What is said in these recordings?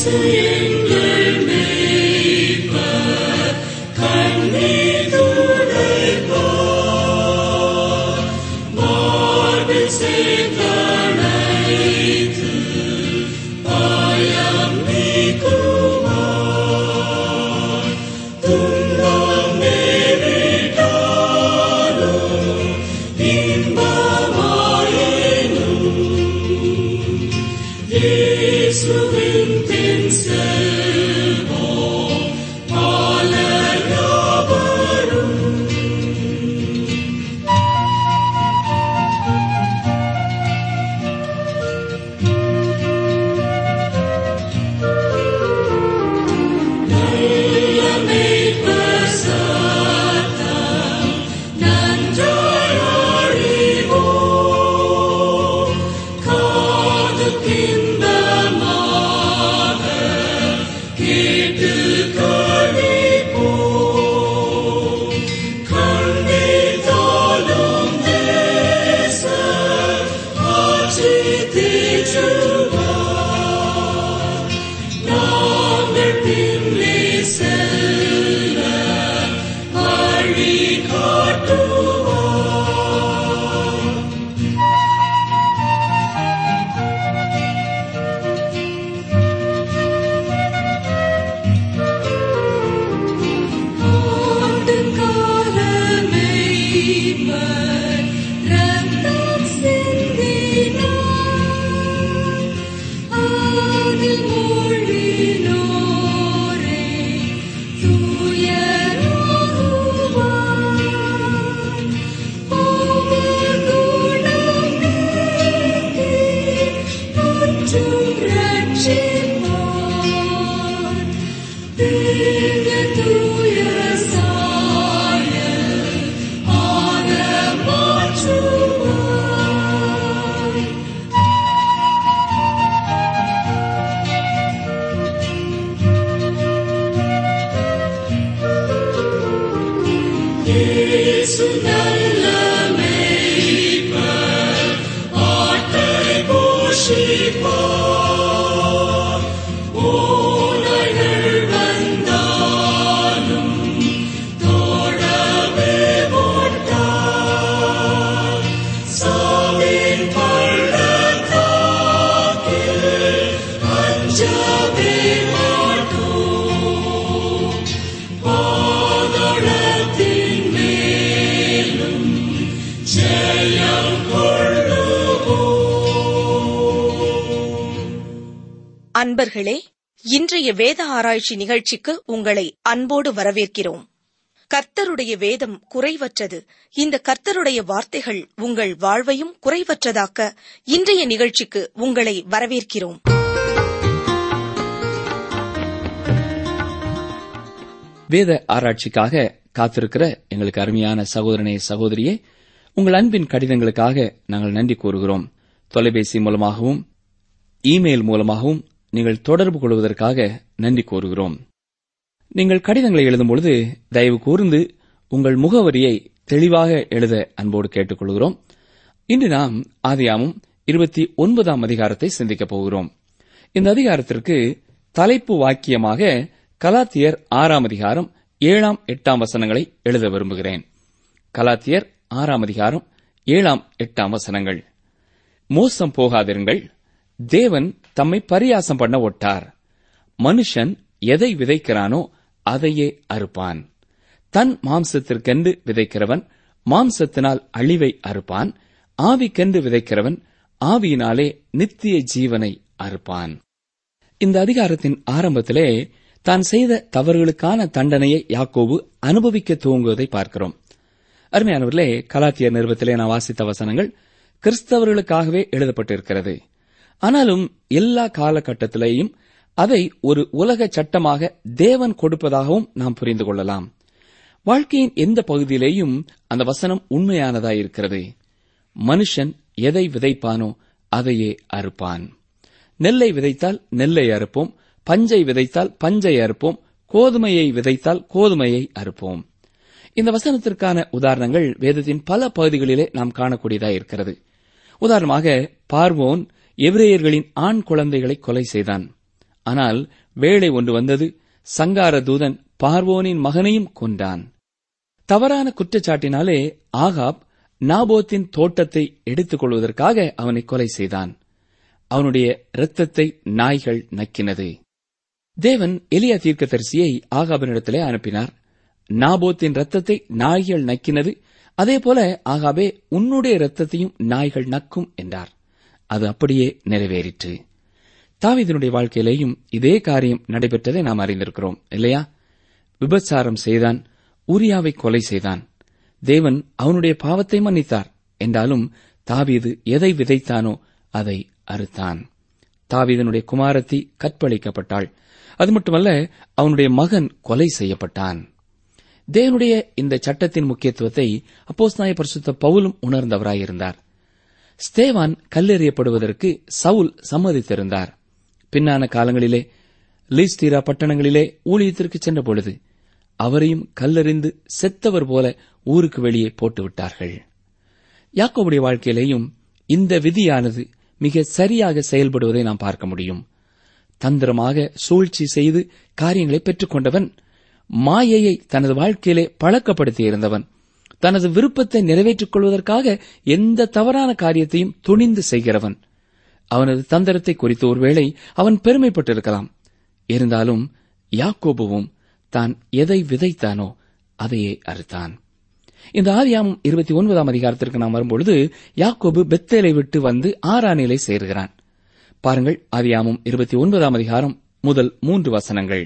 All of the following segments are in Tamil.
அன்பர்களே இன்றைய வேத ஆராய்ச்சி நிகழ்ச்சிக்கு உங்களை அன்போடு வரவேற்கிறோம் கர்த்தருடைய வேதம் குறைவற்றது இந்த கர்த்தருடைய வார்த்தைகள் உங்கள் வாழ்வையும் குறைவற்றதாக்க இன்றைய நிகழ்ச்சிக்கு உங்களை வரவேற்கிறோம் வேத ஆராய்ச்சிக்காக காத்திருக்கிற எங்களுக்கு அருமையான சகோதரனே சகோதரியே உங்கள் அன்பின் கடிதங்களுக்காக நாங்கள் நன்றி கூறுகிறோம் தொலைபேசி மூலமாகவும் இமெயில் மூலமாகவும் நீங்கள் தொடர்பு கொள்வதற்காக நன்றி கூறுகிறோம் நீங்கள் கடிதங்களை எழுதும்பொழுது தயவு கூர்ந்து உங்கள் முகவரியை தெளிவாக எழுத அன்போடு கேட்டுக்கொள்கிறோம் இன்று நாம் ஆதியாமும் இருபத்தி ஒன்பதாம் அதிகாரத்தை சிந்திக்கப் போகிறோம் இந்த அதிகாரத்திற்கு தலைப்பு வாக்கியமாக கலாத்தியர் ஆறாம் அதிகாரம் ஏழாம் எட்டாம் வசனங்களை எழுத விரும்புகிறேன் கலாத்தியர் ஆறாம் அதிகாரம் ஏழாம் எட்டாம் வசனங்கள் மோசம் போகாதிருங்கள் தேவன் தம்மை பரியாசம் பண்ண ஒட்டார் மனுஷன் எதை விதைக்கிறானோ அதையே அறுப்பான் தன் மாம்சத்திற்கென்று விதைக்கிறவன் மாம்சத்தினால் அழிவை அறுப்பான் ஆவிக்கென்று விதைக்கிறவன் ஆவியினாலே நித்திய ஜீவனை அறுப்பான் இந்த அதிகாரத்தின் ஆரம்பத்திலே தான் செய்த தவறுகளுக்கான தண்டனையை யாக்கோபு அனுபவிக்க துவங்குவதை பார்க்கிறோம் அருமையானவர்களே கலாத்தியர் நிறுவத்திலே நான் வாசித்த வசனங்கள் கிறிஸ்தவர்களுக்காகவே எழுதப்பட்டிருக்கிறது ஆனாலும் எல்லா காலகட்டத்திலேயும் அதை ஒரு உலக சட்டமாக தேவன் கொடுப்பதாகவும் நாம் புரிந்து கொள்ளலாம் வாழ்க்கையின் எந்த பகுதியிலேயும் அந்த வசனம் உண்மையானதாயிருக்கிறது மனுஷன் எதை விதைப்பானோ அதையே அறுப்பான் நெல்லை விதைத்தால் நெல்லை அறுப்போம் பஞ்சை விதைத்தால் பஞ்சை அறுப்போம் கோதுமையை விதைத்தால் கோதுமையை அறுப்போம் இந்த வசனத்திற்கான உதாரணங்கள் வேதத்தின் பல பகுதிகளிலே நாம் காணக்கூடியதாக இருக்கிறது உதாரணமாக பார்வோன் எவ்ரேயர்களின் ஆண் குழந்தைகளை கொலை செய்தான் ஆனால் வேளை ஒன்று வந்தது சங்கார தூதன் பார்வோனின் மகனையும் கொன்றான் தவறான குற்றச்சாட்டினாலே ஆகாப் நாபோத்தின் தோட்டத்தை எடுத்துக் கொள்வதற்காக அவனை கொலை செய்தான் அவனுடைய இரத்தத்தை நாய்கள் நக்கினது தேவன் எலியா தீர்க்கதரிசியை ஆகாபினிடத்திலே அனுப்பினார் நாபோத்தின் ரத்தத்தை நாய்கள் நக்கினது அதேபோல ஆகாபே உன்னுடைய இரத்தத்தையும் நாய்கள் நக்கும் என்றார் அது அப்படியே நிறைவேறிற்று தாவீதினுடைய வாழ்க்கையிலேயும் இதே காரியம் நடைபெற்றதை நாம் அறிந்திருக்கிறோம் இல்லையா விபச்சாரம் செய்தான் உரியாவை கொலை செய்தான் தேவன் அவனுடைய பாவத்தை மன்னித்தார் என்றாலும் தாவீது எதை விதைத்தானோ அதை அறுத்தான் தாவீதனுடைய குமாரத்தி கற்பழிக்கப்பட்டாள் அது மட்டுமல்ல அவனுடைய மகன் கொலை செய்யப்பட்டான் தேவனுடைய இந்த சட்டத்தின் முக்கியத்துவத்தை அப்போஸ்நாய பரிசுத்த பவுலும் உணர்ந்தவராயிருந்தார் ஸ்தேவான் கல்லெறியப்படுவதற்கு சவுல் சம்மதித்திருந்தார் பின்னான காலங்களிலே லீஸ்தீரா பட்டணங்களிலே ஊழியத்திற்கு சென்ற பொழுது அவரையும் கல்லெறிந்து செத்தவர் போல ஊருக்கு வெளியே போட்டுவிட்டார்கள் யாக்கோவுடைய வாழ்க்கையிலேயும் இந்த விதியானது மிக சரியாக செயல்படுவதை நாம் பார்க்க முடியும் தந்திரமாக சூழ்ச்சி செய்து காரியங்களை பெற்றுக்கொண்டவன் மாயையை தனது வாழ்க்கையிலே பழக்கப்படுத்தியிருந்தவன் தனது விருப்பத்தை நிறைவேற்றிக் கொள்வதற்காக எந்த தவறான காரியத்தையும் துணிந்து செய்கிறவன் அவனது தந்திரத்தை குறித்து ஒருவேளை அவன் பெருமைப்பட்டிருக்கலாம் இருந்தாலும் யாக்கோபுவும் தான் எதை விதைத்தானோ அதையே அறுத்தான் இந்த ஆதியாமம் இருபத்தி ஒன்பதாம் அதிகாரத்திற்கு நாம் வரும்பொழுது யாக்கோபு பெத்தேலை விட்டு வந்து ஆறானிலை சேர்கிறான் பாருங்கள் ஆதியாமம் இருபத்தி ஒன்பதாம் அதிகாரம் முதல் மூன்று வசனங்கள்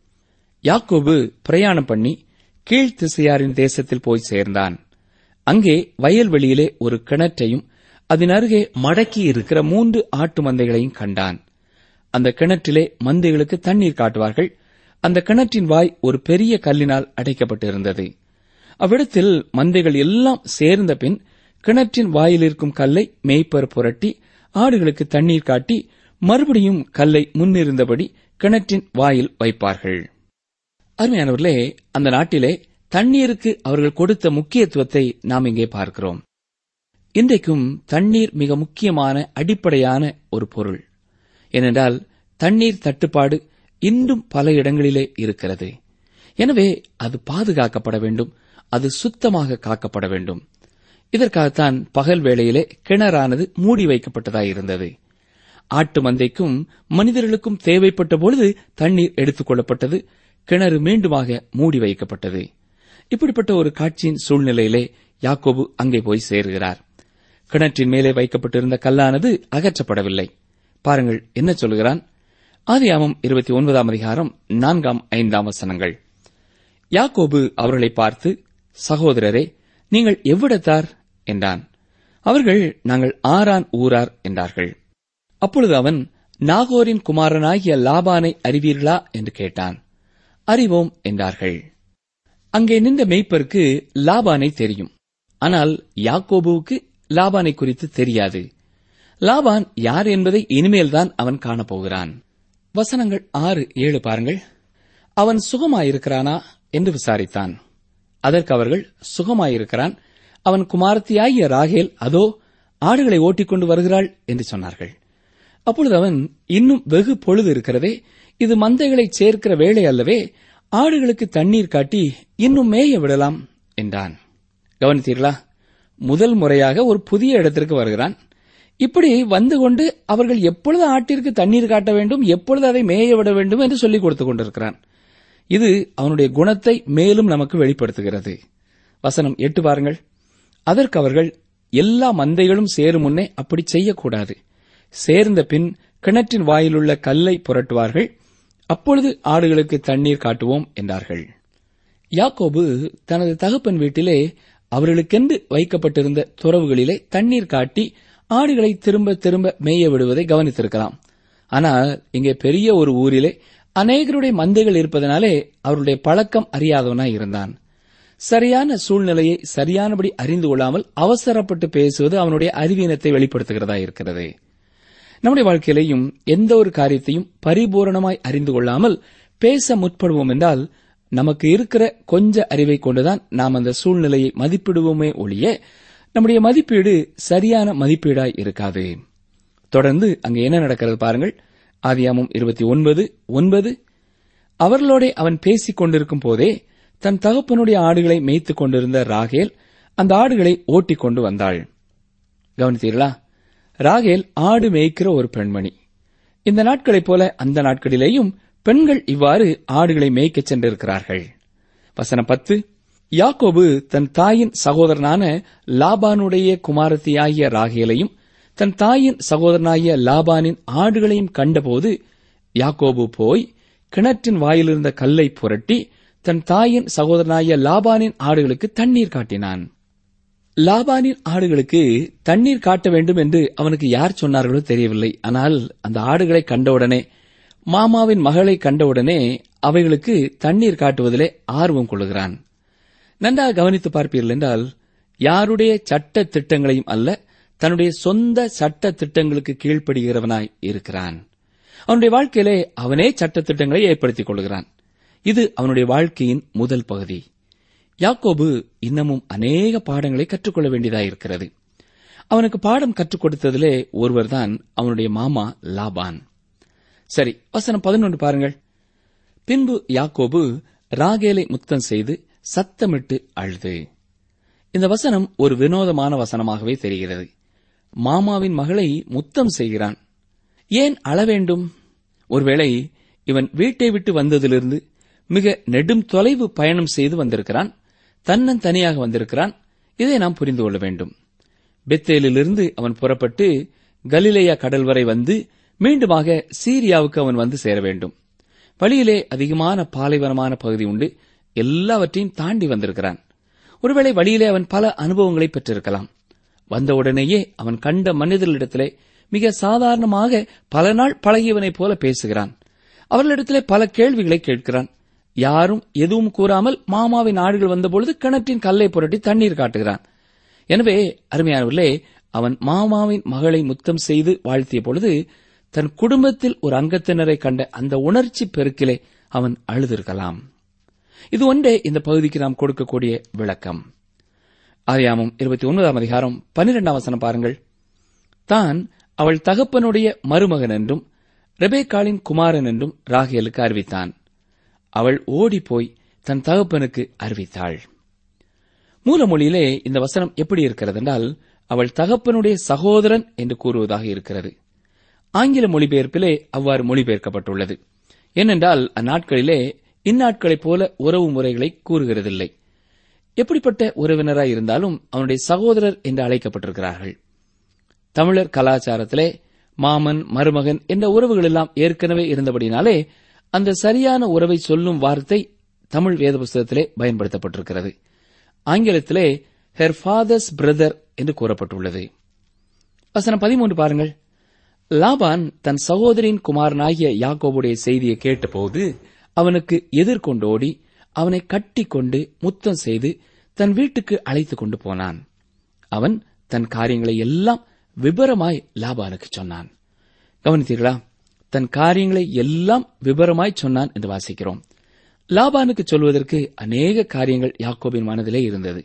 யாக்கோபு பிரயாணம் பண்ணி கீழ்த்திசையாரின் தேசத்தில் போய் சேர்ந்தான் அங்கே வயல்வெளியிலே ஒரு கிணற்றையும் அதன் அருகே மடக்கி இருக்கிற மூன்று ஆட்டு மந்தைகளையும் கண்டான் அந்த கிணற்றிலே மந்தைகளுக்கு தண்ணீர் காட்டுவார்கள் அந்த கிணற்றின் வாய் ஒரு பெரிய கல்லினால் அடைக்கப்பட்டிருந்தது அவ்விடத்தில் மந்தைகள் எல்லாம் சேர்ந்த பின் கிணற்றின் வாயில் இருக்கும் கல்லை மேய்ப்பர் புரட்டி ஆடுகளுக்கு தண்ணீர் காட்டி மறுபடியும் கல்லை முன்னிருந்தபடி கிணற்றின் வாயில் வைப்பார்கள் அருமையானவர்களே அந்த நாட்டிலே தண்ணீருக்கு அவர்கள் கொடுத்த முக்கியத்துவத்தை நாம் இங்கே பார்க்கிறோம் இன்றைக்கும் தண்ணீர் மிக முக்கியமான அடிப்படையான ஒரு பொருள் ஏனென்றால் தண்ணீர் தட்டுப்பாடு இன்றும் பல இடங்களிலே இருக்கிறது எனவே அது பாதுகாக்கப்பட வேண்டும் அது சுத்தமாக காக்கப்பட வேண்டும் இதற்காகத்தான் பகல் வேளையிலே கிணறானது மூடி வைக்கப்பட்டதாயிருந்தது ஆட்டு மந்தைக்கும் மனிதர்களுக்கும் தேவைப்பட்ட பொழுது தண்ணீர் எடுத்துக் கொள்ளப்பட்டது கிணறு மீண்டுமாக மூடி வைக்கப்பட்டது இப்படிப்பட்ட ஒரு காட்சியின் சூழ்நிலையிலே யாக்கோபு அங்கே போய் சேருகிறார் கிணற்றின் மேலே வைக்கப்பட்டிருந்த கல்லானது அகற்றப்படவில்லை பாருங்கள் என்ன சொல்கிறான் ஆதியாமம் இருபத்தி ஒன்பதாம் அதிகாரம் நான்காம் ஐந்தாம் வசனங்கள் யாக்கோபு அவர்களை பார்த்து சகோதரரே நீங்கள் எவ்விடத்தார் என்றான் அவர்கள் நாங்கள் ஆரான் ஊரார் என்றார்கள் அப்பொழுது அவன் நாகோரின் குமாரனாகிய லாபானை அறிவீர்களா என்று கேட்டான் அறிவோம் என்றார்கள் அங்கே நின்ற மெய்ப்பருக்கு லாபானை தெரியும் ஆனால் யாக்கோபுவுக்கு லாபானை குறித்து தெரியாது லாபான் யார் என்பதை இனிமேல்தான் அவன் காணப்போகிறான் வசனங்கள் ஆறு ஏழு பாருங்கள் அவன் சுகமாயிருக்கிறானா என்று விசாரித்தான் அதற்கு அவர்கள் சுகமாயிருக்கிறான் அவன் குமாரத்தியாகிய ராகேல் அதோ ஆடுகளை ஓட்டிக்கொண்டு வருகிறாள் என்று சொன்னார்கள் அப்பொழுது அவன் இன்னும் வெகு பொழுது இருக்கிறதே இது மந்தைகளை சேர்க்கிற வேலை அல்லவே ஆடுகளுக்கு தண்ணீர் காட்டி இன்னும் மேய விடலாம் என்றான் கவனித்தீர்களா முதல் முறையாக ஒரு புதிய இடத்திற்கு வருகிறான் இப்படி வந்து கொண்டு அவர்கள் எப்பொழுது ஆட்டிற்கு தண்ணீர் காட்ட வேண்டும் எப்பொழுது அதை மேய விட வேண்டும் என்று சொல்லிக் கொடுத்துக் கொண்டிருக்கிறான் இது அவனுடைய குணத்தை மேலும் நமக்கு வெளிப்படுத்துகிறது வசனம் எட்டு பாருங்கள் அதற்கு அவர்கள் எல்லா மந்தைகளும் சேரும் முன்னே அப்படி செய்யக்கூடாது சேர்ந்த பின் கிணற்றின் வாயிலுள்ள கல்லை புரட்டுவார்கள் அப்பொழுது ஆடுகளுக்கு தண்ணீர் காட்டுவோம் என்றார்கள் யாக்கோபு தனது தகப்பன் வீட்டிலே அவர்களுக்கென்று வைக்கப்பட்டிருந்த துறவுகளிலே தண்ணீர் காட்டி ஆடுகளை திரும்ப திரும்ப மேய விடுவதை கவனித்திருக்கலாம் ஆனால் இங்கே பெரிய ஒரு ஊரிலே அநேகருடைய மந்தைகள் இருப்பதனாலே அவருடைய பழக்கம் அறியாதவனாய் இருந்தான் சரியான சூழ்நிலையை சரியானபடி அறிந்து கொள்ளாமல் அவசரப்பட்டு பேசுவது அவனுடைய அறிவீனத்தை வெளிப்படுத்துகிறதா இருக்கிறது நம்முடைய வாழ்க்கையிலையும் எந்த ஒரு காரியத்தையும் பரிபூரணமாய் அறிந்து கொள்ளாமல் பேச முற்படுவோம் என்றால் நமக்கு இருக்கிற கொஞ்ச அறிவை கொண்டுதான் நாம் அந்த சூழ்நிலையை மதிப்பிடுவோமே ஒழிய நம்முடைய மதிப்பீடு சரியான மதிப்பீடாய் இருக்காது தொடர்ந்து அங்கே என்ன நடக்கிறது பாருங்கள் ஆதியாமம் இருபத்தி ஒன்பது ஒன்பது அவர்களோடே அவன் பேசிக் கொண்டிருக்கும் போதே தன் தகப்பனுடைய ஆடுகளை மேய்த்துக் கொண்டிருந்த ராகேல் அந்த ஆடுகளை ஓட்டிக் கொண்டு வந்தாள் கவனித்தீர்களா ராகேல் ஆடு மேய்க்கிற ஒரு பெண்மணி இந்த நாட்களைப் போல அந்த நாட்களிலேயும் பெண்கள் இவ்வாறு ஆடுகளை மேய்க்கச் சென்றிருக்கிறார்கள் வசனம் பத்து யாக்கோபு தன் தாயின் சகோதரனான லாபானுடைய குமாரத்தியாகிய ராகேலையும் தன் தாயின் சகோதரனாகிய லாபானின் ஆடுகளையும் கண்டபோது யாக்கோபு போய் கிணற்றின் வாயிலிருந்த கல்லை புரட்டி தன் தாயின் சகோதரனாகிய லாபானின் ஆடுகளுக்கு தண்ணீர் காட்டினான் லாபானின் ஆடுகளுக்கு தண்ணீர் காட்ட வேண்டும் என்று அவனுக்கு யார் சொன்னார்களோ தெரியவில்லை ஆனால் அந்த ஆடுகளை கண்டவுடனே மாமாவின் மகளை கண்டவுடனே அவைகளுக்கு தண்ணீர் காட்டுவதிலே ஆர்வம் கொள்கிறான் நன்றாக கவனித்து பார்ப்பீர்கள் என்றால் யாருடைய சட்ட திட்டங்களையும் அல்ல தன்னுடைய சொந்த சட்ட திட்டங்களுக்கு கீழ்ப்படுகிறவனாய் இருக்கிறான் அவனுடைய வாழ்க்கையிலே அவனே சட்ட திட்டங்களை ஏற்படுத்திக் கொள்கிறான் இது அவனுடைய வாழ்க்கையின் முதல் பகுதி யாக்கோபு இன்னமும் அநேக பாடங்களை கற்றுக்கொள்ள வேண்டியதாயிருக்கிறது அவனுக்கு பாடம் கற்றுக் கொடுத்ததிலே ஒருவர்தான் அவனுடைய மாமா லாபான் சரி வசனம் பதினொன்று பாருங்கள் பின்பு யாக்கோபு ராகேலை முத்தம் செய்து சத்தமிட்டு அழுது இந்த வசனம் ஒரு வினோதமான வசனமாகவே தெரிகிறது மாமாவின் மகளை முத்தம் செய்கிறான் ஏன் அழ வேண்டும் ஒருவேளை இவன் வீட்டை விட்டு வந்ததிலிருந்து மிக நெடும் தொலைவு பயணம் செய்து வந்திருக்கிறான் தன்னன் தனியாக வந்திருக்கிறான் இதை நாம் புரிந்து கொள்ள வேண்டும் பெத்தேலிலிருந்து அவன் புறப்பட்டு கலிலேயா கடல் வரை வந்து மீண்டுமாக சீரியாவுக்கு அவன் வந்து சேர வேண்டும் வழியிலே அதிகமான பாலைவனமான பகுதி உண்டு எல்லாவற்றையும் தாண்டி வந்திருக்கிறான் ஒருவேளை வழியிலே அவன் பல அனுபவங்களை பெற்றிருக்கலாம் வந்தவுடனேயே அவன் கண்ட மனிதர்களிடத்திலே மிக சாதாரணமாக பல நாள் பழகியவனைப் போல பேசுகிறான் அவர்களிடத்திலே பல கேள்விகளை கேட்கிறான் யாரும் எதுவும் கூறாமல் மாமாவின் ஆடுகள் வந்தபொழுது கிணற்றின் கல்லை புரட்டி தண்ணீர் காட்டுகிறான் எனவே அருமையானவர்களே அவன் மாமாவின் மகளை முத்தம் செய்து வாழ்த்திய பொழுது தன் குடும்பத்தில் ஒரு அங்கத்தினரை கண்ட அந்த உணர்ச்சி பெருக்கிலே அவன் அழுதிருக்கலாம் இது ஒன்றே இந்த பகுதிக்கு நாம் கொடுக்கக்கூடிய விளக்கம் ஆதியாமம் இருபத்தி ஒன்பதாம் அதிகாரம் பன்னிரெண்டாம் வசனம் பாருங்கள் தான் அவள் தகப்பனுடைய மருமகன் என்றும் ரெபேக்காளின் குமாரன் என்றும் ராகேலுக்கு அறிவித்தான் அவள் ஓடிப்போய் தன் தகப்பனுக்கு அறிவித்தாள் மூலமொழியிலே இந்த வசனம் எப்படி இருக்கிறது என்றால் அவள் தகப்பனுடைய சகோதரன் என்று கூறுவதாக இருக்கிறது ஆங்கில மொழிபெயர்ப்பிலே அவ்வாறு மொழிபெயர்க்கப்பட்டுள்ளது ஏனென்றால் அந்நாட்களிலே இந்நாட்களைப் போல உறவு முறைகளை கூறுகிறதில்லை எப்படிப்பட்ட உறவினராய் இருந்தாலும் அவனுடைய சகோதரர் என்று அழைக்கப்பட்டிருக்கிறார்கள் தமிழர் கலாச்சாரத்திலே மாமன் மருமகன் என்ற உறவுகள் எல்லாம் ஏற்கனவே இருந்தபடினாலே அந்த சரியான உறவை சொல்லும் வார்த்தை தமிழ் வேத புஸ்தகத்திலே பயன்படுத்தப்பட்டிருக்கிறது ஆங்கிலத்திலே ஹெர் ஃபாதர்ஸ் பிரதர் என்று கூறப்பட்டுள்ளது வசனம் பதிமூன்று பாருங்கள் லாபான் தன் சகோதரின் குமாரனாகிய யாக்கோபுடைய செய்தியை கேட்டபோது அவனுக்கு எதிர்கொண்டோடி அவனை கட்டிக்கொண்டு முத்தம் செய்து தன் வீட்டுக்கு அழைத்துக் கொண்டு போனான் அவன் தன் காரியங்களை எல்லாம் விபரமாய் லாபானுக்கு சொன்னான் கவனித்தீர்களா தன் காரியங்களை எல்லாம் விபரமாய் சொன்னான் என்று வாசிக்கிறோம் லாபானுக்கு சொல்வதற்கு அநேக காரியங்கள் யாக்கோபின் மனதிலே இருந்தது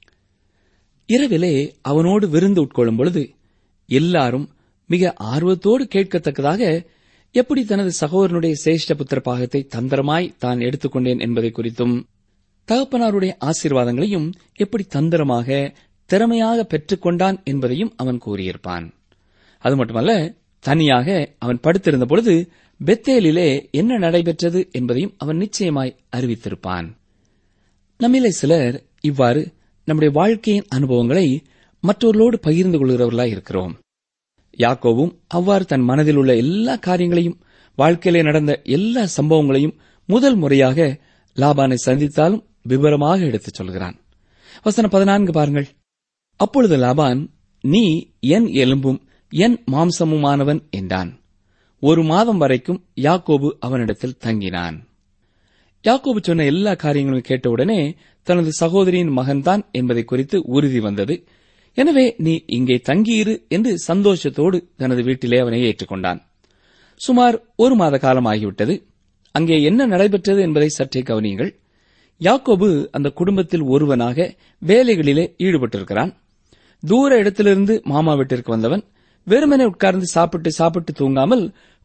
இரவிலே அவனோடு விருந்து உட்கொள்ளும் பொழுது எல்லாரும் மிக ஆர்வத்தோடு கேட்கத்தக்கதாக எப்படி தனது சகோதரனுடைய சேஷ்ட புத்திர பாகத்தை தந்திரமாய் தான் எடுத்துக்கொண்டேன் என்பதை குறித்தும் தகப்பனாருடைய ஆசீர்வாதங்களையும் எப்படி தந்திரமாக திறமையாக பெற்றுக்கொண்டான் என்பதையும் அவன் கூறியிருப்பான் அது மட்டுமல்ல தனியாக அவன் படுத்திருந்த பொழுது பெத்தேலிலே என்ன நடைபெற்றது என்பதையும் அவன் நிச்சயமாய் அறிவித்திருப்பான் நம்மிலே சிலர் இவ்வாறு நம்முடைய வாழ்க்கையின் அனுபவங்களை மற்றவர்களோடு பகிர்ந்து கொள்கிறவர்களாய் இருக்கிறோம் யாக்கோவும் அவ்வாறு தன் மனதில் உள்ள எல்லா காரியங்களையும் வாழ்க்கையிலே நடந்த எல்லா சம்பவங்களையும் முதல் முறையாக லாபானை சந்தித்தாலும் விவரமாக எடுத்துச் சொல்கிறான் வசனம் பதினான்கு பாருங்கள் அப்பொழுது லாபான் நீ என் எலும்பும் என் மாம்சமுமானவன் என்றான் ஒரு மாதம் வரைக்கும் யாக்கோபு அவனிடத்தில் தங்கினான் யாக்கோபு சொன்ன எல்லா காரியங்களும் கேட்டவுடனே தனது சகோதரியின் மகன்தான் என்பதை குறித்து உறுதி வந்தது எனவே நீ இங்கே தங்கியிரு என்று சந்தோஷத்தோடு தனது வீட்டிலே அவனை ஏற்றுக்கொண்டான் சுமார் ஒரு மாத காலம் ஆகிவிட்டது அங்கே என்ன நடைபெற்றது என்பதை சற்றே கவனியுங்கள் யாக்கோபு அந்த குடும்பத்தில் ஒருவனாக வேலைகளிலே ஈடுபட்டிருக்கிறான் தூர இடத்திலிருந்து மாமா வீட்டிற்கு வந்தவன் வெறுமனே உட்கார்ந்து சாப்பிட்டு சாப்பிட்டு தூங்காமல்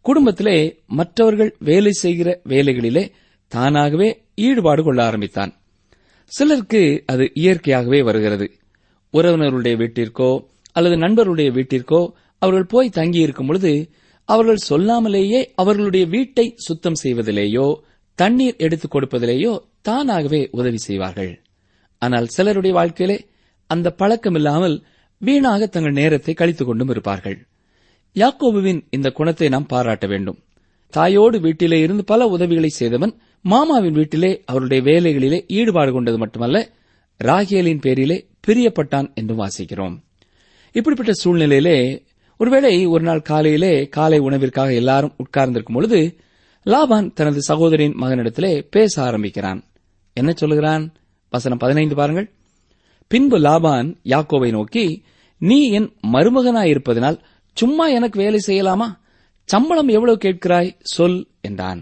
குடும்பத்திலே மற்றவர்கள் வேலை செய்கிற வேலைகளிலே தானாகவே ஈடுபாடு கொள்ள ஆரம்பித்தான் சிலருக்கு அது இயற்கையாகவே வருகிறது உறவினருடைய வீட்டிற்கோ அல்லது நண்பருடைய வீட்டிற்கோ அவர்கள் போய் தங்கியிருக்கும் பொழுது அவர்கள் சொல்லாமலேயே அவர்களுடைய வீட்டை சுத்தம் செய்வதிலேயோ தண்ணீர் எடுத்துக் கொடுப்பதிலேயோ தானாகவே உதவி செய்வார்கள் ஆனால் சிலருடைய வாழ்க்கையிலே அந்த பழக்கமில்லாமல் வீணாக தங்கள் நேரத்தை கழித்துக் கொண்டும் இருப்பார்கள் யாக்கோபுவின் இந்த குணத்தை நாம் பாராட்ட வேண்டும் தாயோடு வீட்டிலே இருந்து பல உதவிகளை செய்தவன் மாமாவின் வீட்டிலே அவருடைய வேலைகளிலே ஈடுபாடு கொண்டது மட்டுமல்ல ராகேலின் பேரிலே பிரியப்பட்டான் என்றும் வாசிக்கிறோம் இப்படிப்பட்ட சூழ்நிலையிலே ஒருவேளை ஒரு நாள் காலையிலே காலை உணவிற்காக எல்லாரும் உட்கார்ந்திருக்கும் பொழுது லாபான் தனது சகோதரின் மகனிடத்திலே பேச ஆரம்பிக்கிறான் என்ன சொல்லுகிறான் வசனம் பதினைந்து பாருங்கள் பின்பு லாபான் யாக்கோவை நோக்கி நீ என் மருமகனாயிருப்பதனால் சும்மா எனக்கு வேலை செய்யலாமா சம்பளம் எவ்வளவு கேட்கிறாய் சொல் என்றான்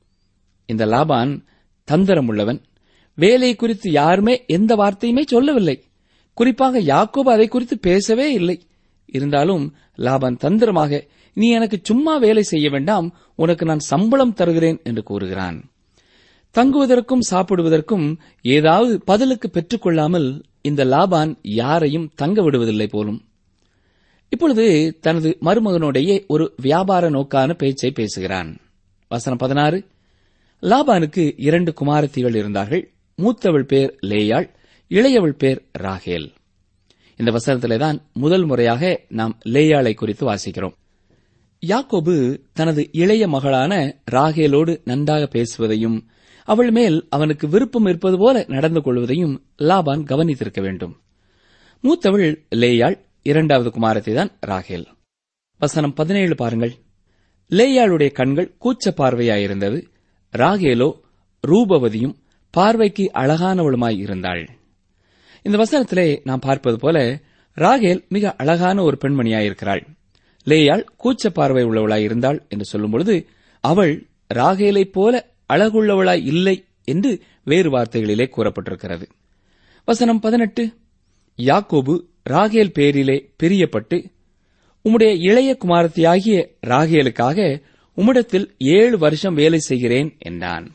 இந்த லாபான் தந்திரம் உள்ளவன் வேலை குறித்து யாருமே எந்த வார்த்தையுமே சொல்லவில்லை குறிப்பாக யாக்கோபு அதை குறித்து பேசவே இல்லை இருந்தாலும் லாபான் தந்திரமாக நீ எனக்கு சும்மா வேலை செய்ய வேண்டாம் உனக்கு நான் சம்பளம் தருகிறேன் என்று கூறுகிறான் தங்குவதற்கும் சாப்பிடுவதற்கும் ஏதாவது பதிலுக்கு பெற்றுக்கொள்ளாமல் இந்த லாபான் யாரையும் தங்க விடுவதில்லை போலும் இப்பொழுது தனது மருமகனோடையே ஒரு வியாபார நோக்கான பேச்சை பேசுகிறான் வசனம் பதினாறு லாபானுக்கு இரண்டு குமாரத்திகள் இருந்தார்கள் மூத்தவள் பேர் லேயாள் இளையவள் பேர் ராகேல் இந்த வசனத்திலே தான் முதல் முறையாக நாம் லேயாளை குறித்து வாசிக்கிறோம் யாக்கோபு தனது இளைய மகளான ராகேலோடு நன்றாக பேசுவதையும் அவள் மேல் அவனுக்கு விருப்பம் இருப்பது போல நடந்து கொள்வதையும் லாபான் கவனித்திருக்க வேண்டும் மூத்தவள் லேயாள் இரண்டாவது குமாரத்தை தான் ராகேல் வசனம் பதினேழு பாருங்கள் லேயாளுடைய கண்கள் கூச்ச பார்வையாயிருந்தது ராகேலோ ரூபவதியும் பார்வைக்கு அழகானவளுமாய் இருந்தாள் இந்த வசனத்திலே நாம் பார்ப்பது போல ராகேல் மிக அழகான ஒரு பெண்மணியாயிருக்கிறாள் லேயாள் கூச்ச பார்வை உள்ளவளாய் இருந்தாள் என்று சொல்லும் பொழுது அவள் ராகேலைப் போல அழகுள்ளவளாய் இல்லை என்று வேறு வார்த்தைகளிலே கூறப்பட்டிருக்கிறது வசனம் பதினெட்டு யாக்கோபு ராகேல் பேரிலே பிரியப்பட்டு உம்முடைய இளைய குமாரத்தியாகிய ராகேலுக்காக உம்மிடத்தில் ஏழு வருஷம் வேலை செய்கிறேன் என்றான்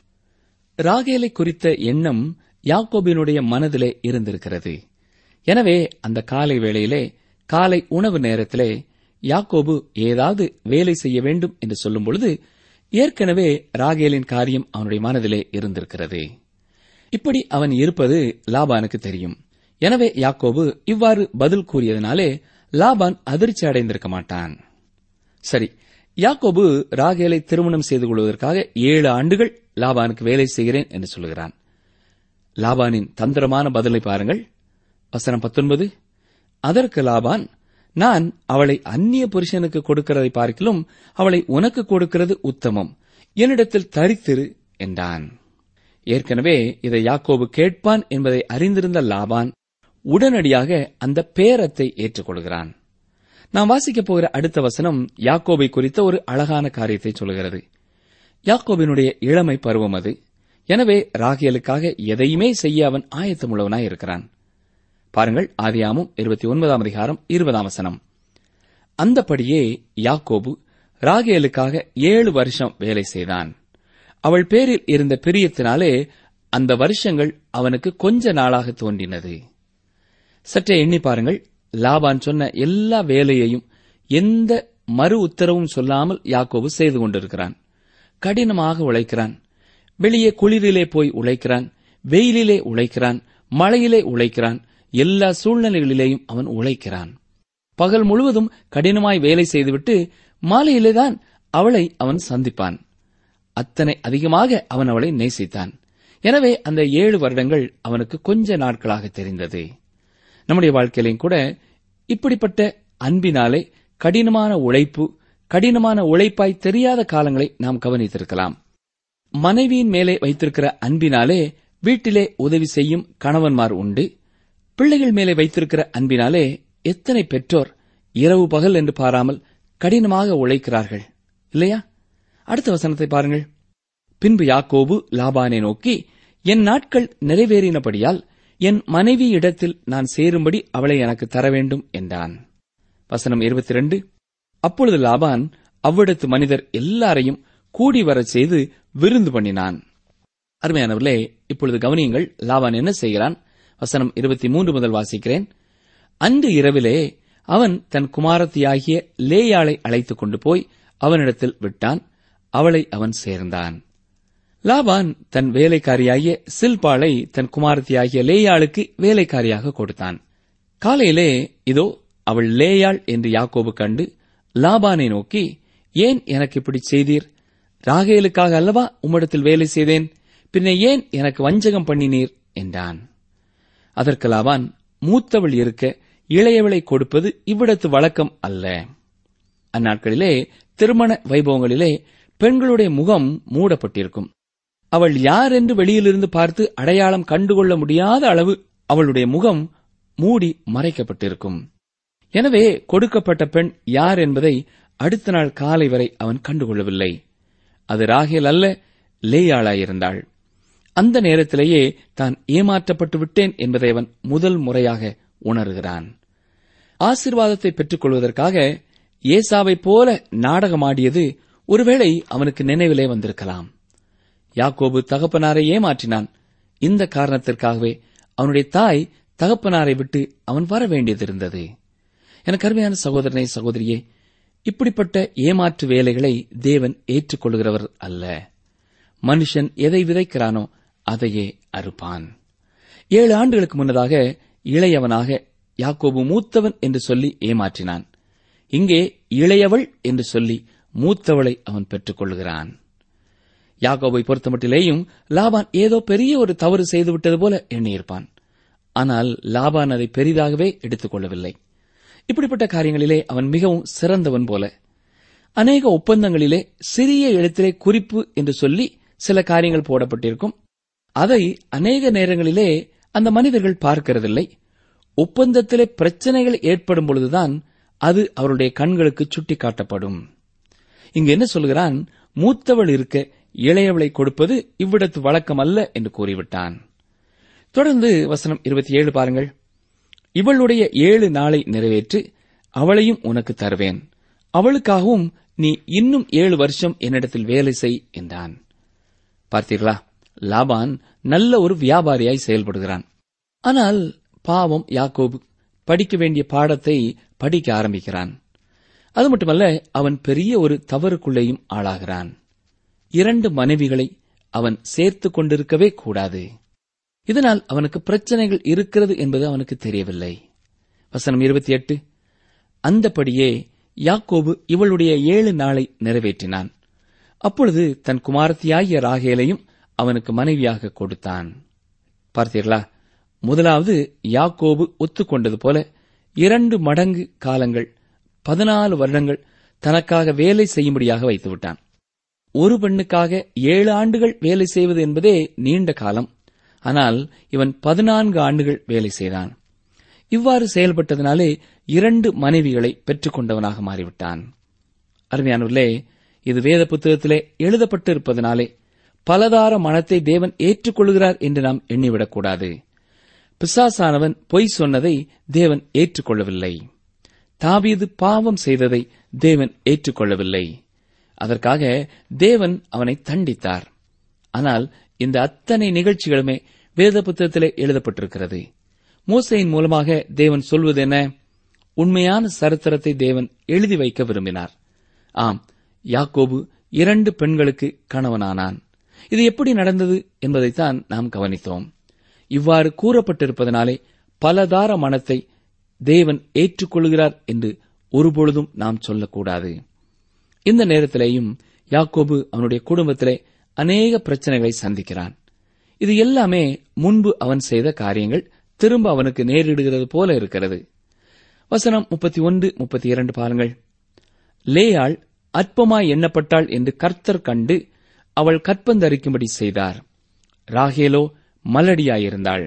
ராகேலை குறித்த எண்ணம் யாக்கோபினுடைய மனதிலே இருந்திருக்கிறது எனவே அந்த காலை வேளையிலே காலை உணவு நேரத்திலே யாக்கோபு ஏதாவது வேலை செய்ய வேண்டும் என்று சொல்லும் பொழுது ஏற்கனவே ராகேலின் காரியம் அவனுடைய மனதிலே இருந்திருக்கிறது இப்படி அவன் இருப்பது லாபானுக்கு தெரியும் எனவே யாக்கோபு இவ்வாறு பதில் கூறியதனாலே லாபான் அதிர்ச்சி அடைந்திருக்க மாட்டான் சரி யாக்கோபு ராகேலை திருமணம் செய்து கொள்வதற்காக ஏழு ஆண்டுகள் லாபானுக்கு வேலை செய்கிறேன் என்று சொல்கிறான் லாபானின் தந்திரமான பதிலை பாருங்கள் வசனம் பத்தொன்பது அதற்கு லாபான் நான் அவளை அந்நிய புருஷனுக்கு கொடுக்கிறதை பார்க்கிலும் அவளை உனக்கு கொடுக்கிறது உத்தமம் என்னிடத்தில் தரித்திரு என்றான் ஏற்கனவே இதை யாக்கோபு கேட்பான் என்பதை அறிந்திருந்த லாபான் உடனடியாக அந்த பேரத்தை ஏற்றுக்கொள்கிறான் நாம் வாசிக்கப் போகிற அடுத்த வசனம் யாக்கோபை குறித்த ஒரு அழகான காரியத்தை சொல்கிறது யாக்கோபினுடைய இளமை பருவம் அது எனவே ராகியலுக்காக எதையுமே செய்ய அவன் ஆயத்தமுள்ளவனாய் இருக்கிறான் பாருங்கள் ஆதியாமும் இருபத்தி ஒன்பதாம் அதிகாரம் இருபதாம் வசனம் அந்தபடியே யாக்கோபு ராகேலுக்காக ஏழு வருஷம் வேலை செய்தான் அவள் பேரில் இருந்த பிரியத்தினாலே அந்த வருஷங்கள் அவனுக்கு கொஞ்ச நாளாக தோன்றினது சற்றே எண்ணி பாருங்கள் லாபான் சொன்ன எல்லா வேலையையும் எந்த மறு உத்தரவும் சொல்லாமல் யாக்கோபு செய்து கொண்டிருக்கிறான் கடினமாக உழைக்கிறான் வெளியே குளிரிலே போய் உழைக்கிறான் வெயிலிலே உழைக்கிறான் மழையிலே உழைக்கிறான் எல்லா சூழ்நிலைகளிலேயும் அவன் உழைக்கிறான் பகல் முழுவதும் கடினமாய் வேலை செய்துவிட்டு மாலையிலேதான் அவளை அவன் சந்திப்பான் அத்தனை அதிகமாக அவன் அவளை நேசித்தான் எனவே அந்த ஏழு வருடங்கள் அவனுக்கு கொஞ்ச நாட்களாக தெரிந்தது நம்முடைய வாழ்க்கையிலையும் கூட இப்படிப்பட்ட அன்பினாலே கடினமான உழைப்பு கடினமான உழைப்பாய் தெரியாத காலங்களை நாம் கவனித்திருக்கலாம் மனைவியின் மேலே வைத்திருக்கிற அன்பினாலே வீட்டிலே உதவி செய்யும் கணவன்மார் உண்டு பிள்ளைகள் மேலே வைத்திருக்கிற அன்பினாலே எத்தனை பெற்றோர் இரவு பகல் என்று பாராமல் கடினமாக உழைக்கிறார்கள் இல்லையா அடுத்த வசனத்தை பாருங்கள் பின்பு யாக்கோபு லாபானை நோக்கி என் நாட்கள் நிறைவேறினபடியால் என் மனைவி இடத்தில் நான் சேரும்படி அவளை எனக்கு தர வேண்டும் என்றான் வசனம் இருபத்தி ரெண்டு அப்பொழுது லாபான் அவ்விடத்து மனிதர் எல்லாரையும் கூடி வரச் செய்து விருந்து பண்ணினான் அருமையானவர்களே இப்பொழுது கவனியுங்கள் லாபான் என்ன செய்கிறான் வசனம் இருபத்தி மூன்று முதல் வாசிக்கிறேன் அன்று இரவிலே அவன் தன் குமாரத்தியாகிய லேயாளை அழைத்துக் கொண்டு போய் அவனிடத்தில் விட்டான் அவளை அவன் சேர்ந்தான் லாபான் தன் வேலைக்காரியாகிய சில்பாளை தன் குமாரத்தியாகிய லேயாளுக்கு வேலைக்காரியாக கொடுத்தான் காலையிலே இதோ அவள் லேயாள் என்று யாக்கோபு கண்டு லாபானை நோக்கி ஏன் எனக்கு இப்படி செய்தீர் ராகேலுக்காக அல்லவா உம்மிடத்தில் வேலை செய்தேன் பின்ன ஏன் எனக்கு வஞ்சகம் பண்ணினீர் என்றான் அதற்கு லாபான் மூத்தவள் இருக்க இளையவளை கொடுப்பது இவ்விடத்து வழக்கம் அல்ல அந்நாட்களிலே திருமண வைபவங்களிலே பெண்களுடைய முகம் மூடப்பட்டிருக்கும் அவள் யார் என்று வெளியிலிருந்து பார்த்து அடையாளம் கண்டுகொள்ள முடியாத அளவு அவளுடைய முகம் மூடி மறைக்கப்பட்டிருக்கும் எனவே கொடுக்கப்பட்ட பெண் யார் என்பதை அடுத்த நாள் காலை வரை அவன் கண்டுகொள்ளவில்லை அது ராகேல் அல்ல லேயாளாயிருந்தாள் அந்த நேரத்திலேயே தான் ஏமாற்றப்பட்டு விட்டேன் என்பதை அவன் முதல் முறையாக உணர்கிறான் ஆசிர்வாதத்தை பெற்றுக் கொள்வதற்காக ஏசாவைப் போல நாடகமாடியது ஒருவேளை அவனுக்கு நினைவிலே வந்திருக்கலாம் யாக்கோபு தகப்பனாரை ஏமாற்றினான் இந்த காரணத்திற்காகவே அவனுடைய தாய் தகப்பனாரை விட்டு அவன் வர வேண்டியதிருந்தது எனக்கு அருமையான சகோதரனை சகோதரியே இப்படிப்பட்ட ஏமாற்று வேலைகளை தேவன் ஏற்றுக்கொள்கிறவர் அல்ல மனுஷன் எதை விதைக்கிறானோ அதையே அறுப்பான் ஏழு ஆண்டுகளுக்கு முன்னதாக இளையவனாக யாக்கோபு மூத்தவன் என்று சொல்லி ஏமாற்றினான் இங்கே இளையவள் என்று சொல்லி மூத்தவளை அவன் பெற்றுக் கொள்கிறான் யாக்கோபை பொறுத்தமட்டிலேயும் லாபான் ஏதோ பெரிய ஒரு தவறு செய்துவிட்டது போல எண்ணியிருப்பான் ஆனால் லாபான் அதை பெரிதாகவே எடுத்துக் கொள்ளவில்லை இப்படிப்பட்ட காரியங்களிலே அவன் மிகவும் சிறந்தவன் போல அநேக ஒப்பந்தங்களிலே சிறிய எழுத்திலே குறிப்பு என்று சொல்லி சில காரியங்கள் போடப்பட்டிருக்கும் அதை அநேக நேரங்களிலே அந்த மனிதர்கள் பார்க்கிறதில்லை ஒப்பந்தத்திலே பிரச்சனைகள் ஏற்படும் பொழுதுதான் அது அவருடைய கண்களுக்கு சுட்டிக்காட்டப்படும் இங்கு என்ன சொல்கிறான் மூத்தவள் இருக்க இளையவளை கொடுப்பது இவ்விடத்து வழக்கம் அல்ல என்று கூறிவிட்டான் தொடர்ந்து வசனம் இருபத்தி ஏழு பாருங்கள் இவளுடைய ஏழு நாளை நிறைவேற்று அவளையும் உனக்கு தருவேன் அவளுக்காகவும் நீ இன்னும் ஏழு வருஷம் என்னிடத்தில் வேலை செய் என்றான் பார்த்தீர்களா லாபான் நல்ல ஒரு வியாபாரியாய் செயல்படுகிறான் ஆனால் பாவம் யாக்கோபு படிக்க வேண்டிய பாடத்தை படிக்க ஆரம்பிக்கிறான் அது மட்டுமல்ல அவன் பெரிய ஒரு தவறுக்குள்ளேயும் ஆளாகிறான் இரண்டு மனைவிகளை அவன் சேர்த்துக் கொண்டிருக்கவே கூடாது இதனால் அவனுக்கு பிரச்சனைகள் இருக்கிறது என்பது அவனுக்கு தெரியவில்லை வசனம் இருபத்தி எட்டு அந்தபடியே யாக்கோபு இவளுடைய ஏழு நாளை நிறைவேற்றினான் அப்பொழுது தன் குமாரத்தியாகிய ராகேலையும் அவனுக்கு மனைவியாக கொடுத்தான் பார்த்தீர்களா முதலாவது யாக்கோபு ஒத்துக்கொண்டது போல இரண்டு மடங்கு காலங்கள் பதினாலு வருடங்கள் தனக்காக வேலை செய்யும்படியாக வைத்துவிட்டான் ஒரு பெண்ணுக்காக ஏழு ஆண்டுகள் வேலை செய்வது என்பதே நீண்ட காலம் ஆனால் இவன் பதினான்கு ஆண்டுகள் வேலை செய்தான் இவ்வாறு செயல்பட்டதினாலே இரண்டு மனைவிகளை பெற்றுக்கொண்டவனாக மாறிவிட்டான் அருமையானவர்களே இது வேத புத்தகத்திலே எழுதப்பட்டிருப்பதனாலே பலதார மனத்தை தேவன் ஏற்றுக்கொள்கிறார் என்று நாம் எண்ணிவிடக்கூடாது பிசாசானவன் பொய் சொன்னதை தேவன் ஏற்றுக்கொள்ளவில்லை தாவீது பாவம் செய்ததை தேவன் ஏற்றுக்கொள்ளவில்லை அதற்காக தேவன் அவனை தண்டித்தார் ஆனால் இந்த அத்தனை நிகழ்ச்சிகளுமே வேத புத்தகத்திலே எழுதப்பட்டிருக்கிறது மோசையின் மூலமாக தேவன் சொல்வது என்ன உண்மையான சரித்திரத்தை தேவன் எழுதி வைக்க விரும்பினார் ஆம் யாக்கோபு இரண்டு பெண்களுக்கு கணவனானான் இது எப்படி நடந்தது என்பதைத்தான் நாம் கவனித்தோம் இவ்வாறு கூறப்பட்டிருப்பதனாலே பலதார மனத்தை தேவன் ஏற்றுக்கொள்கிறார் என்று ஒருபொழுதும் நாம் சொல்லக்கூடாது இந்த நேரத்திலேயும் யாக்கோபு அவனுடைய குடும்பத்திலே அநேக பிரச்சனைகளை சந்திக்கிறான் இது எல்லாமே முன்பு அவன் செய்த காரியங்கள் திரும்ப அவனுக்கு நேரிடுகிறது போல இருக்கிறது வசனம் முப்பத்தி ஒன்று முப்பத்தி இரண்டு பாருங்கள் லேயாள் அற்பமாய் எண்ணப்பட்டாள் என்று கர்த்தர் கண்டு அவள் கற்பந்தரிக்கும்படி செய்தார் ராகேலோ மலடியாயிருந்தாள்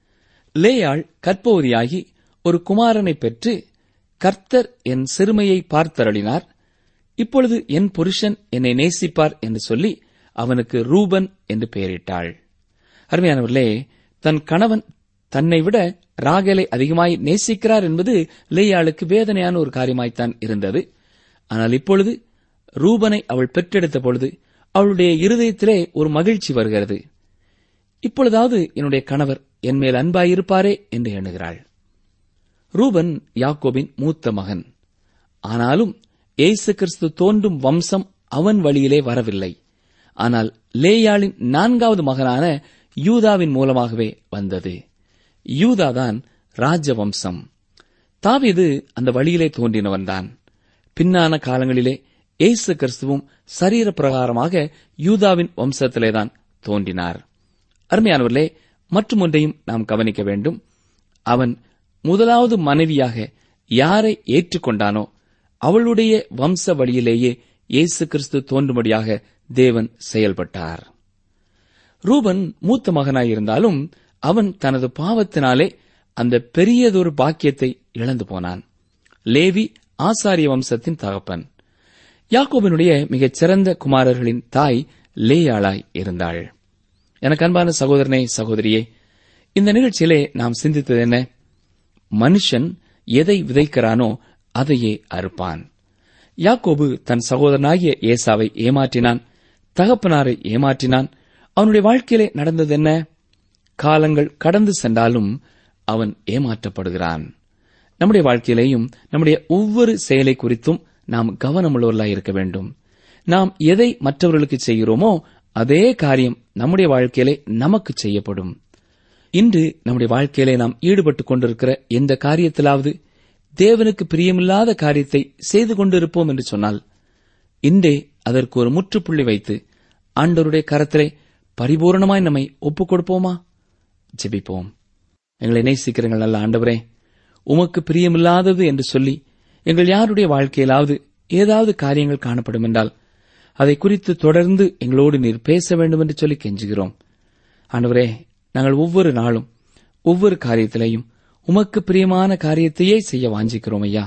லேயாள் கற்பவதியாகி ஒரு குமாரனை பெற்று கர்த்தர் என் சிறுமையை பார்த்தருளினார் இப்பொழுது என் புருஷன் என்னை நேசிப்பார் என்று சொல்லி அவனுக்கு ரூபன் என்று பெயரிட்டாள் அருமையானவர்களே தன் கணவன் தன்னை விட ராகேலை அதிகமாய் நேசிக்கிறார் என்பது லேயாளுக்கு வேதனையான ஒரு காரியமாய்த்தான் இருந்தது ஆனால் இப்பொழுது ரூபனை அவள் பெற்றெடுத்த பொழுது அவளுடைய இருதயத்திலே ஒரு மகிழ்ச்சி வருகிறது இப்பொழுதாவது என்னுடைய கணவர் என் மேல் அன்பாயிருப்பாரே என்று எண்ணுகிறாள் ரூபன் யாக்கோபின் மூத்த மகன் ஆனாலும் இயேசு கிறிஸ்து தோன்றும் வம்சம் அவன் வழியிலே வரவில்லை ஆனால் லேயாளின் நான்காவது மகனான யூதாவின் மூலமாகவே வந்தது யூதாதான் ராஜவம்சம் தாவீது அந்த வழியிலே தோன்றினவன்தான் பின்னான காலங்களிலே இயேசு கிறிஸ்துவும் சரீர பிரகாரமாக யூதாவின் வம்சத்திலேதான் தோன்றினார் அருமையானவர்களே மற்றும் ஒன்றையும் நாம் கவனிக்க வேண்டும் அவன் முதலாவது மனைவியாக யாரை ஏற்றுக்கொண்டானோ அவளுடைய வம்ச வழியிலேயே இயேசு கிறிஸ்து தோன்றும்படியாக தேவன் செயல்பட்டார் ரூபன் மூத்த மகனாயிருந்தாலும் அவன் தனது பாவத்தினாலே அந்த பெரியதொரு பாக்கியத்தை இழந்து போனான் லேவி ஆசாரிய வம்சத்தின் தகப்பன் யாக்கோபினுடைய மிகச் சிறந்த குமாரர்களின் தாய் லேயாளாய் இருந்தாள் எனக்கு அன்பான சகோதரனே சகோதரியே இந்த நிகழ்ச்சியிலே நாம் சிந்தித்தது என்ன மனுஷன் எதை விதைக்கிறானோ அதையே அறுப்பான் யாக்கோபு தன் சகோதரனாகிய ஏசாவை ஏமாற்றினான் தகப்பனாரை ஏமாற்றினான் அவனுடைய வாழ்க்கையிலே நடந்தது என்ன காலங்கள் கடந்து சென்றாலும் அவன் ஏமாற்றப்படுகிறான் நம்முடைய வாழ்க்கையிலேயும் நம்முடைய ஒவ்வொரு செயலை குறித்தும் நாம் கவனமுள்ளவர்களாய் இருக்க வேண்டும் நாம் எதை மற்றவர்களுக்கு செய்கிறோமோ அதே காரியம் நம்முடைய வாழ்க்கையிலே நமக்கு செய்யப்படும் இன்று நம்முடைய வாழ்க்கையிலே நாம் ஈடுபட்டுக் கொண்டிருக்கிற எந்த காரியத்திலாவது தேவனுக்கு பிரியமில்லாத காரியத்தை செய்து கொண்டிருப்போம் என்று சொன்னால் இன்றே அதற்கு ஒரு முற்றுப்புள்ளி வைத்து ஆண்டவருடைய கரத்திலே பரிபூரணமாய் நம்மை ஒப்புக் கொடுப்போமா ஜெபிப்போம் எங்களை நேசிக்கிறங்கள் நல்ல ஆண்டவரே உமக்கு பிரியமில்லாதது என்று சொல்லி எங்கள் யாருடைய வாழ்க்கையிலாவது ஏதாவது காரியங்கள் காணப்படும் என்றால் அதை குறித்து தொடர்ந்து எங்களோடு நீர் பேச வேண்டும் என்று சொல்லி கெஞ்சுகிறோம் ஆண்டவரே நாங்கள் ஒவ்வொரு நாளும் ஒவ்வொரு காரியத்திலேயும் உமக்கு பிரியமான காரியத்தையே செய்ய வாஞ்சிக்கிறோம் ஐயா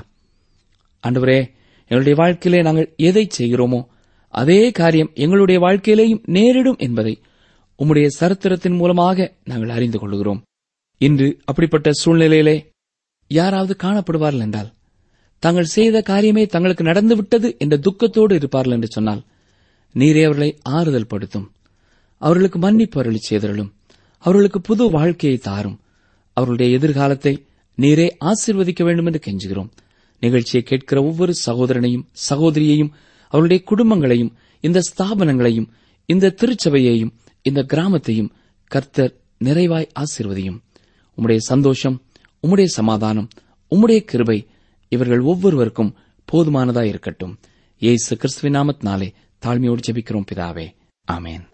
ஆண்டவரே எங்களுடைய வாழ்க்கையிலே நாங்கள் எதை செய்கிறோமோ அதே காரியம் எங்களுடைய வாழ்க்கையிலேயும் நேரிடும் என்பதை உம்முடைய சரித்திரத்தின் மூலமாக நாங்கள் அறிந்து கொள்கிறோம் இன்று அப்படிப்பட்ட சூழ்நிலையிலே யாராவது காணப்படுவார்கள் என்றால் தாங்கள் செய்த காரியமே தங்களுக்கு நடந்துவிட்டது என்ற துக்கத்தோடு இருப்பார்கள் என்று சொன்னால் நீரே அவர்களை ஆறுதல் படுத்தும் அவர்களுக்கு மன்னிப்பு அருளி செய்தருளும் அவர்களுக்கு புது வாழ்க்கையை தாரும் அவர்களுடைய எதிர்காலத்தை நீரே ஆசிர்வதிக்க வேண்டும் என்று கெஞ்சுகிறோம் நிகழ்ச்சியை கேட்கிற ஒவ்வொரு சகோதரனையும் சகோதரியையும் அவருடைய குடும்பங்களையும் இந்த ஸ்தாபனங்களையும் இந்த திருச்சபையையும் இந்த கிராமத்தையும் கர்த்தர் நிறைவாய் ஆசிர்வதியும் உம்முடைய சந்தோஷம் உம்முடைய சமாதானம் உம்முடைய கிருபை இவர்கள் ஒவ்வொருவருக்கும் போதுமானதாய் இருக்கட்டும் இயேசு கிறிஸ்துவின் நாமத்தினாலே தாழ்மையோடு ஜெபிக்கிறோம் பிதாவே ஆமேன்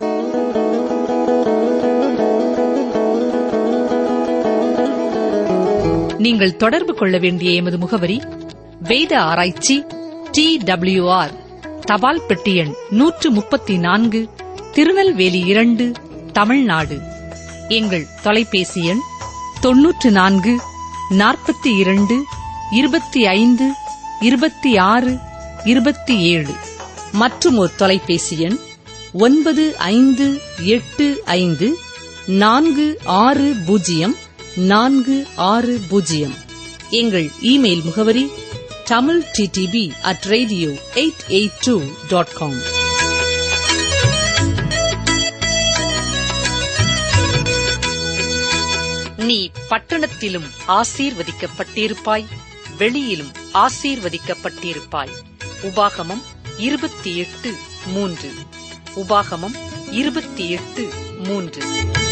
நீங்கள் தொடர்பு கொள்ள வேண்டிய எமது முகவரி வேத ஆராய்ச்சி டி ஆர் தபால் பெட்டி எண் நூற்று முப்பத்தி நான்கு திருநெல்வேலி இரண்டு தமிழ்நாடு எங்கள் தொலைபேசி எண் தொன்னூற்று நான்கு நாற்பத்தி இரண்டு இருபத்தி ஐந்து இருபத்தி ஆறு இருபத்தி ஏழு மற்றும் ஒரு தொலைபேசி எண் ஒன்பது ஐந்து எட்டு ஐந்து நான்கு ஆறு பூஜ்ஜியம் நான்கு ஆறு பூஜ்ஜியம் எங்கள் இமெயில் முகவரி Tamil DTP at radio eight eight two dot com நீ பட்டணத்திலும் ஆசீர்வதிக்கப்பட்டிருப்பாய் வெளியிலும் ஆசீர்வதிக்கப்பட்டிருப்பாய் உபாகமம் இருபத்தி எட்டு மூன்று உபாகமம் இருபத்தி எட்டு மூன்று